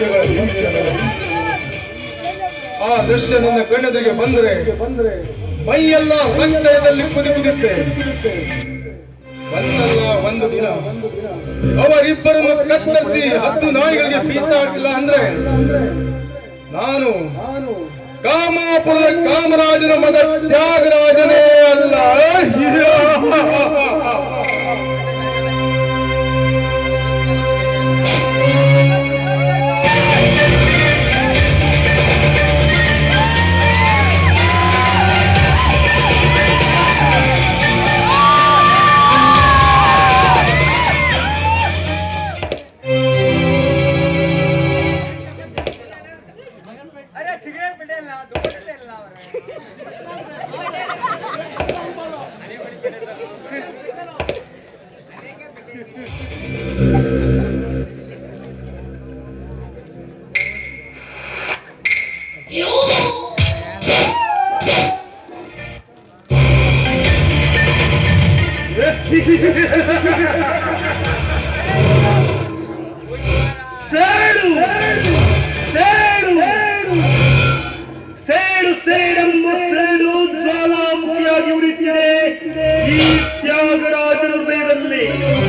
ದೃಶ್ಯಗಳ ಹಿಂದಿನ ಆ ದೃಶ್ಯ ನನ್ನ ಕಣ್ಣೆದುರಿಗೆ ಬಂದರೆ ಬಂದರೆ ಮೈಯೆಲ್ಲ ರಕ್ತದಲ್ಲಿ ಕುದಿ ಕುದಿತ್ತೆ ಒಂದಲ್ಲ ಒಂದು ದಿನ ಅವರಿಬ್ಬರನ್ನು ಕತ್ತರಿಸಿ ಹತ್ತು ನಾಯಿಗಳಿಗೆ ಬೀಸಾಡಿಲ್ಲ ಅಂದ್ರೆ ನಾನು ಕಾಮಾಪುರದ ಕಾಮರಾಜನ ಮಗ ತ್ಯಾಗರಾಜನೇ ಅಲ್ಲ ಅರೆ ಸಿಗರೇಟ್ ಬಿಟ್ಟಿಲ್ಲ ದುಡ್ಡಿಲ್ಲ ಅವ್ರೆ ಸೇಡು ಸೇಡು ಸೇಡು ಸೇಡೆಂಬ ಸೇಡು ಜ್ವಾಲಾಮುಖಿಯಾಗಿ ಉರಿತಿದೆ ಈ ತ್ಯಾಗರಾಜನ ಹೃದಯದಲ್ಲಿ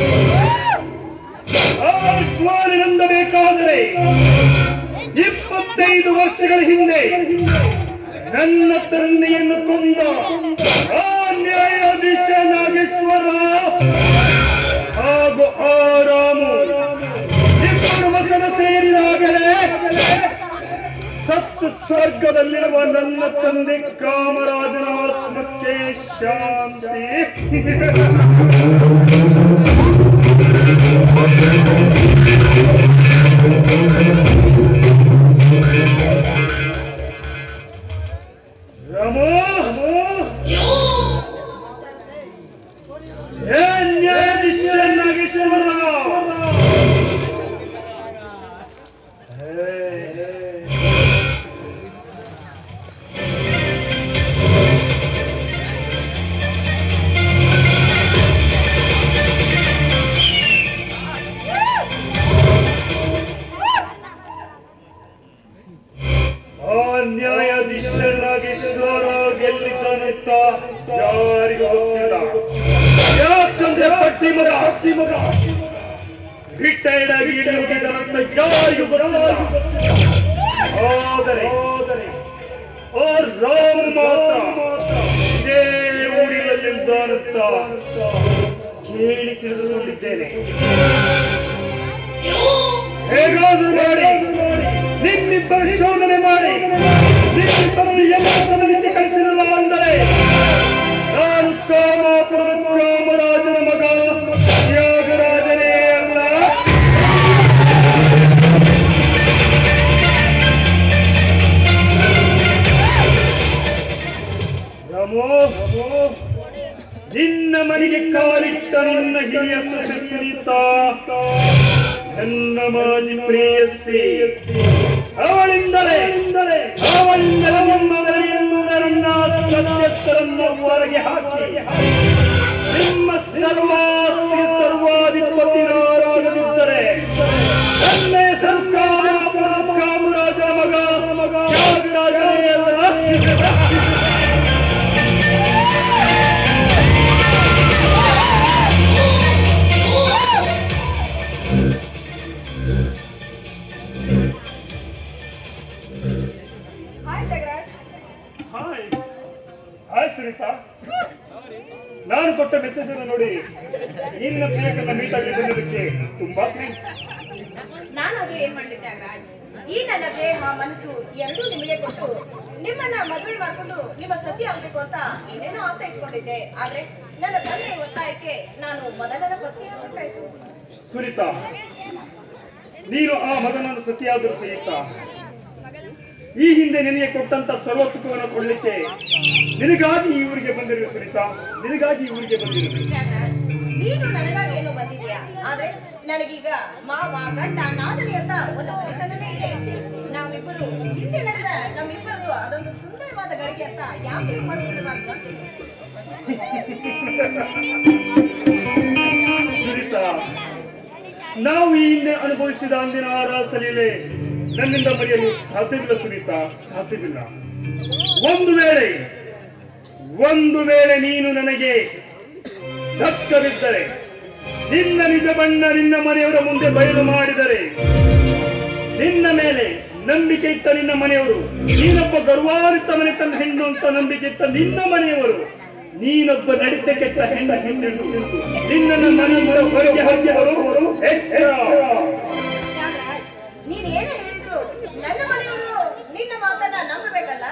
ಆ ಜ್ವಾಲಿನಂದಬೇಕಾದರೆ ಇಪ್ಪತ್ತೈದು ವರ್ಷಗಳ ಹಿಂದೆ ನನ್ನ ತಂದೆಯನ್ನು ಕೊಂದ ಆ ನ್ಯಾಯಾಧೀಶ ನಾಗೇಶ್ವರ ಹಾಗೂ ಆ ರಾಮು ಇಬ್ಬರು ವಚನ ಸೇರಿದಾಗಲೇ ಸತ್ತು ಸ್ವರ್ಗದಲ್ಲಿರುವ ನನ್ನ ತಂದೆ ಕಾಮರಾಜನ ಆತ್ಮಕ್ಕೆ ಶಾಂತಿ ರಮೋ ಏ ನ್ಯಾಯಾಧೀಶ ನಾಗೇಶ್ವರ ಆ ನ್ಯಾಯಾಧೀಶನಾಗೇಶ್ವರ ಗೆಲ್ಲಿದ್ದಾನಂತ ಯಾರಿಗೂ ಗೊತ್ತಿಲ್ಲ ಯಾಕಂದ್ರೆ ಪಟ್ಟಿ ಮಗ ಪಟ್ಟಿ ಮಗ ರಿಟೈರ್ಡ್ ಆಗಿ ಇಳಿಯುವುದರಂತ ಯಾರಿಗೂ ಗೊತ್ತಿಲ್ಲ ಆದರೆ ಆ ರಾಮ ಮಾತ್ರ ಇದೇ ಊರಿನಲ್ಲಿದ್ದಾನಂತ ಕೇಳಿ ತಿಳಿದುಕೊಂಡಿದ್ದೇನೆ ಹೇಗಾದ್ರೂ ಮಾಡಿ ನಿಮ್ಮಿಬ್ಬರು ಶೋಧನೆ ಮಾಡಿ ನಿಮ್ಮಿಬ್ಬರನ್ನು ಯಮನಕ್ಕೆ ಕಳಿಸಿರಲ್ಲ ಅಂದರೆ ನಾನು ಕಾಮಾಪುರದ ಕಾಮರಾಜನ ಮಗ ತ್ಯಾಗರಾಜನೇ ಅಲ್ಲ ರಮೋ ನಿನ್ನ ಮನೆಗೆ ಕಾಲಿಟ್ಟ ನಿನ್ನ ಹಿರಿಯ ಸೊಸೆ ಸುನೀತಾ ನನ್ನ ಮಾಜಿ ಪ್ರೇಯಸಿ ಅವಳಿಂದಲೇ ಅವಳಿಂದಲೇ ನಿಮ್ಮ ಮನೆಯನ್ನು ನನ್ನ ಸತ್ಯಸ್ಥರನ್ನು ಹೊರಗೆ ಹಾಕಿ ನಿಮ್ಮ ಸರ್ವಾಸ್ತಿ ಸರ್ವಾಧಿಪತಿ ನಾರಾಗದಿದ್ದರೆ ನನ್ನ ಸರ್ಕಾರ ಕಾಮರಾಜನ ಮಗ ತ್ಯಾಗರಾಜನೇ ಅಲ್ಲ hi Thyagaraj hi hi Sunita ನಾನು ಕೊಟ್ಟ ಮೆಸೇಜ್ ಅನ್ನು ನೋಡಿ ನಿನ್ನ ಪ್ರಿಯಕರನ್ನ ಮೀಟ್ ಆಗಿ ಬಂದಿದ್ದಕ್ಕೆ ತುಂಬಾ ಥ್ಯಾಂಕ್ಸ್ ನಾನಾದ್ರೂ ಏನ್ ಮಾಡ್ಲಿ ತ್ಯಾಗರಾಜ್ ಈ ನನ್ನ ದೇಹ ಮನಸ್ಸು ಎರಡೂ ನಿಮಗೆ ಕೊಟ್ಟು ನಿಮ್ಮನ್ನ ಮದುವೆ ಮಾಡ್ಕೊಂಡು ನಿಮ್ಮ ಸತಿ ಆಗ್ಬೇಕು ಅಂತ ಏನೇನೋ ಆಸೆ ಇಟ್ಕೊಂಡಿದ್ದೆ ಆದ್ರೆ ನನ್ನ ತಂದೆ ಒತ್ತಾಯಕ್ಕೆ ನಾನು ಮೊದಲನ ಪತ್ನಿ ಆಗ್ಬೇಕಾಯ್ತು ಸುನೀತಾ ನೀನು ಆ ಮಗನನ್ನು ಸತಿಯಾದರೂ ಸಹಿತ ಈ ಹಿಂದೆ ನಿನಗೆ ಕೊಟ್ಟಂತ ಸರ್ವ ಸುಖವನ್ನು ಕೊಡ್ಲಿಕ್ಕೆ ನಿನಗಾಗಿ ಈ ಊರಿಗೆ ಬಂದಿರುವ ಸುನೀತಾ ನಿನಗಾಗಿ ಈ ಊರಿಗೆ ಬಂದಿರುವೆ ತ್ಯಾಗರಾಜ್ ನೀನು ನನಗಾಗಿ ಏನು ಬಂದಿದ್ಯಾ ಆದ್ರೆ ನನಗೀಗ ಮಾವ ಗಂಡ ನಾದನಿ ಅಂತ ಒಂದು ಮನೆತನನೇ ಇದೆ ನಾವಿಬ್ಬರು ಹಿಂದೆ ನಡೆದ ನಮ್ಮಿಬ್ಬರದು ಅದೊಂದು ಸುಂದರವಾದ ಗಳಿಗೆ ಅಂತ ಯಾಕೆ ಮಾಡ್ಕೊಳ್ಬಾರ್ದು ಸುನೀತಾ ನಾವು ಈ ಹಿಂದೆ ಅನುಭವಿಸಿದ ಅಂದಿನ ಆರಾಸಲೀಲೆ ನನ್ನಿಂದ ಮರೆಯಲು ಸಾಧ್ಯವಿಲ್ಲ ಸುನೀತಾ ಸಾಧ್ಯವಿಲ್ಲ ಒಂದು ವೇಳೆ ಒಂದು ವೇಳೆ ನೀನು ನನಗೆ ದಕ್ಕದಿದ್ದರೆ ನಿನ್ನ ನಿಜ ಬಣ್ಣ ನಿನ್ನ ಮನೆಯವರ ಮುಂದೆ ಬಯಲು ಮಾಡಿದರೆ ನಿನ್ನ ಮೇಲೆ ನಂಬಿಕೆ ಇಟ್ಟ ನಿನ್ನ ಮನೆಯವರು ನೀನೊಬ್ಬ ಗರ್ವಾರಿತ ಮನೆ ತನ್ನ ಹೆಣ್ಣು ಅಂತ ನಂಬಿಕೆ ಇಟ್ಟ ನಿನ್ನ ಮನೆಯವರು ನೀನೊಬ್ಬ ನಡಿತೆ ಕೆಟ್ಟ ಹೆಣ್ಣ ಹೆಣ್ಣೆಂದು ನಿನ್ನನ್ನು ಮನೆಯಿಂದ ಹೊರಗೆ ಹಾಕಿ ಬರುವವರು ಎಚ್ಚರ. ತ್ಯಾಗರಾಜ್ ನೀನ್ ಏನೇ ಹೇಳಿದ್ರು ನನ್ನ ಮನೆಯವರು ನಿನ್ನ ಮಾತನ್ನ ನಂಬಬೇಕಲ್ಲ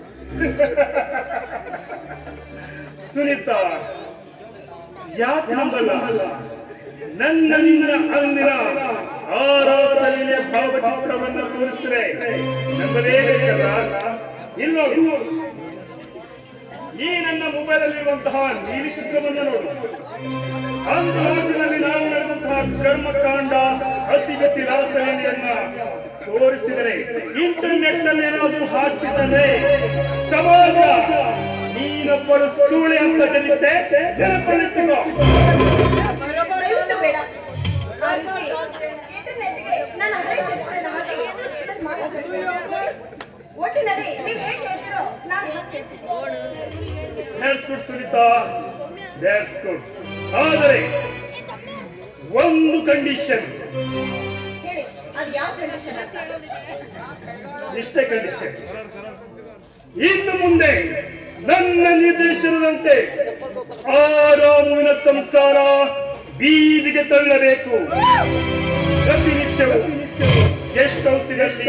ಸುನೀತಾ ಯಾಕೆ ನಂಬಲ್ಲ ನನ್ನ ನಿನ್ನ ಅಂದಿನ ಆರಾಧನೆಯ ಭಾವಚಿತ್ರವನ್ನು ತೋರಿಸಿದ್ರೆ ನಂಬಲೇಬೇಕಲ್ಲ ಇಲ್ಲ ಈ ನನ್ನ ಮೊಬೈಲ್ ಅಲ್ಲಿರುವಂತಹ ನೀಲಿ ಚಿತ್ರವನ್ನು ನೋಡು ಅಂದು ರಾಜ್ಯದಲ್ಲಿ ನಾವು ನಡೆದಂತಹ ಕರ್ಮಕಾಂಡ ಹಸಿಗಸಿ ರಾಸಲೀಲೆಯನ್ನ ತೋರಿಸಿದರೆ ಇಂಟರ್ನೆಟ್ ನಲ್ಲಿ ಏನಾದರೂ ಹಾಕಿದರೆ ಸಮಾಜ ನೀನೊಬ್ಬರು ಸೂಳೆ ಅಂತ ಜನಿತೆ ನೆನಪಿಟ್ಟುಕೋ ದಯವಿಟ್ಟು ಬೇಡ ಆ ರೀತಿ ಇಂಟರ್ನೆಟ್ಗೆ ನನ್ನ ಹಳೆ ಚರಿತ್ರೆಯನ್ನು ಹಾಕಿ ಇದನ್ನ ಮಾಡೋದು ಒಟ್ಟಿನಲ್ಲಿ ನೀವು ಹೇಗೆ ಹೇಳ್ತೀರೋ ನಾನು ಹಾಗೆ That's good, Sunita That's good. ಆದರೆ ಒಂದು ಕಂಡೀಷನ್ ಹೇಳಿ ಅದು ಯಾವ ಕಂಡೀಷನ್ ಅಂತ ಇಷ್ಟೇ ಕಂಡೀಷನ್ ಇನ್ನು ಮುಂದೆ ನನ್ನ ನಿರ್ದೇಶನದಂತೆ ಆ ರಾಮುವಿನ ಸಂಸಾರ ಬೀದಿಗೆ ತಳ್ಳಬೇಕು ಪ್ರತಿನಿತ್ಯವೂ ಗೆಸ್ಟ್ ಹೌಸಿನಲ್ಲಿ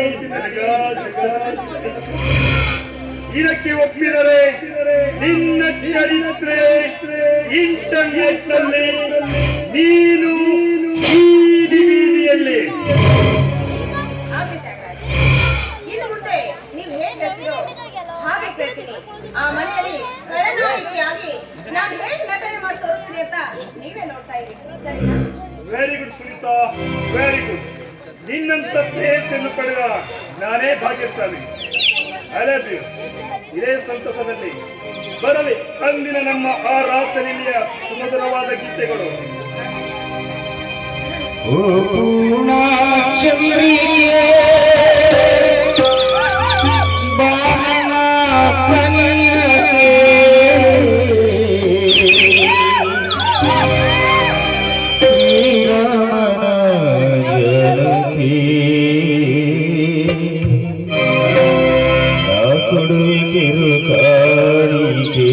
ಇದಕ್ಕೆ ಒಪ್ಪಿದರೆ ನಿನ್ನ ಚರಿತ್ರೆ ಇಂಟರ್ನೆಟ್ ನಲ್ಲಿ ನೀನು ಬೀದಿ ಬೀದಿಯಲ್ಲಿ ಆಗ್ಲಿ ತ್ಯಾಗರಾಜ್. ಇನ್ನು ಮುಂದೆ ನೀವು ಹೇಗೆ ಹೇಳ್ತೀರೋ ಹಾಗೆ ಕೇಳ್ತೀನಿ ಆ ಮನೆಯಲ್ಲಿ ಕಳನಾಯಕಿಯಾಗಿ ನಾನು ಹೇಗೆ ನಟನೆ ಮಾಡಿ ತೋರಿಸ್ತೀನಿ ಅಂತ ನೀವೇ ನೋಡ್ತಾ ಇರಿ ಸರಿನಾ very good Sunita very good ನಿನ್ನಂತ ಪ್ರೇಯಸ್ಸನ್ನು ಪಡೆದ ನಾನೇ ಭಾಗ್ಯಶಾಲಿ ಐ ಲವ್ ಯು ಇದೇ ಸಂತಸದಲ್ಲಿ ಬರಲಿ ಅಂದಿನ ನಮ್ಮ ಆ ರಾಸಲೀಲೆಯ ಸುಮಧುರವಾದ ಗೀತೆಗಳು ಓ ಪೂರ್ಣ ಚಂದ್ರಿಕೆ ಬಾಣ ಸನಿಯಕೆ ಶ್ರೀರಾಮನ ಜನಕ್ಕೆ ನಾ ಕೊಡುವೆ ಕಿರು ಕಾಣಿಕೆ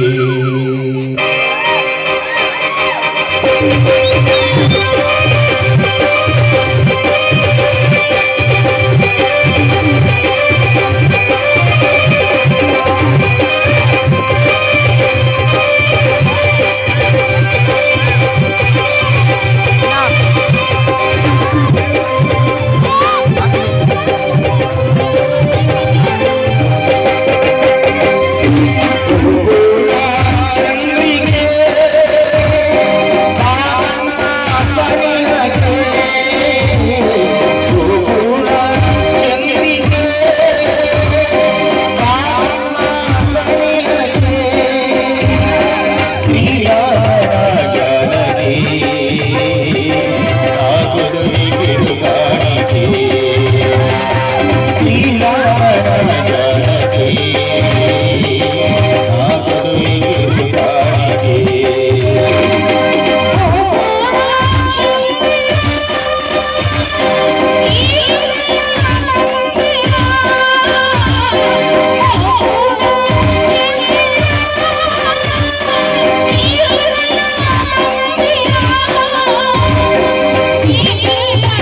ಚಂದ್ರಿಕೆ ಬಾಣ ಸನಿಯಕೆ ಪೂರ್ಣ ಚಂದ್ರಿಕೆ ಬಾಣ ಸನಿಯಕೆ ಶ್ರೀರಾಮನ ಜನನಿ ನಾಗುರುವಿ ಕಿರುಗಾಣಿಕೆ ಶ್ರೀರಾಮನ ಜನನಿ ನಾಗುರುವಿ ಕಿರುಗಾಣಿಕೆ Yeah.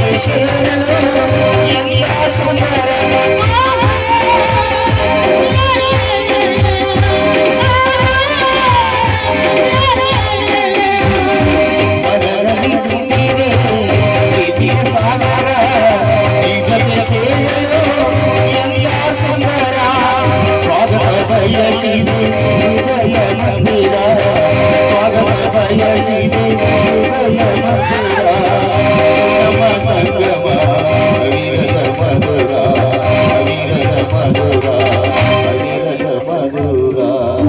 ಜೊತೆ ಸೇರಲು ಎಲ್ಲ ಸುಂದರ ಮನದಲ್ಲಿ ತುಂಬಿದೆ ಪ್ರೀತಿಯ ಸಾಗರ ಈ ಜೊತೆ ಸೇರಲು ಎಲ್ಲ ಸುಂದರ ಸ್ವಾಗತ ಬಯಸಿದೆ ಹೃದಯ ಮಂದಿರ ಸ್ವಾಗತ ಬಯಸಿದೆ ಹೃದಯ ಮಂದಿರ ನಮ್ಮ ಸಂಗಮ ಅವಿರತ ಮಧುರ ಅವಿರತ ಮಧುರ ಅವಿರತ ಮಧುರ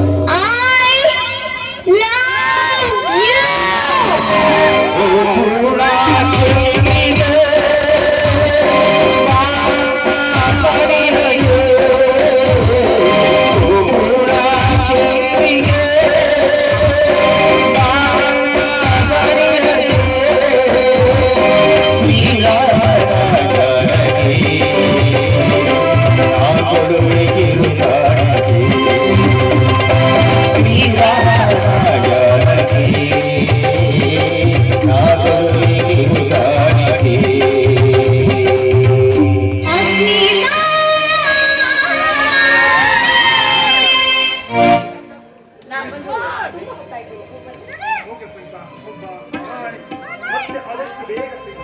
ನಾ ಬಂದು ಹೋಗ್ತಾ ಇದ್ದೀನಿ. ಹೋಗಿ ಸೀತಾ ಒಬ್ಬ ಮಾಡಿ ಮತ್ತೆ ಆದಷ್ಟು ಬೇಗ ಸಿಗ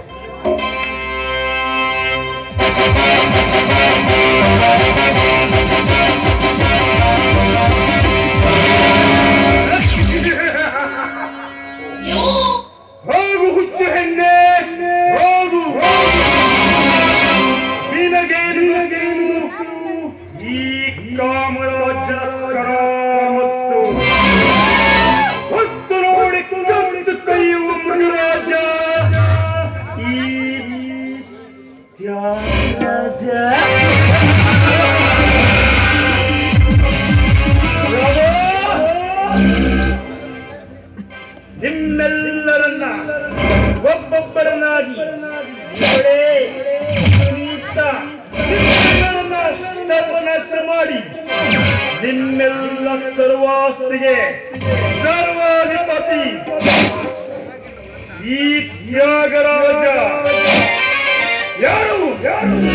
ಹೋಗು ಹುಚ್ಚು ಹೆಣ್ಣೆ ಹೋಗು ನಿನಗೇನು ಈ ಕಾಮರಾಜನ ಕರ ಮತ್ತು ಹೊತ್ತು ನೋಡಿ ಕದ್ದು ಕೈಯುವ ಮೃಗರಾಜ ಈ ತ್ಯಾಗರಾಜ ನಿಮ್ಮೆಲ್ಲರನ್ನ ಒಬ್ಬೊಬ್ಬರನ್ನಾಗಿ ಇವಳೇ ಸುನೀತಾ ನಿಮ್ಮೆಲ್ಲರನ್ನ ಸರ್ವನಾಶ ಮಾಡಿ ನಿಮ್ಮೆಲ್ಲ ಸರ್ವಾಸ್ತಿಗೆ ಸರ್ವಾಧಿಪತಿ ಈ ತ್ಯಾಗರಾಜ ಯಾರು ಯಾರು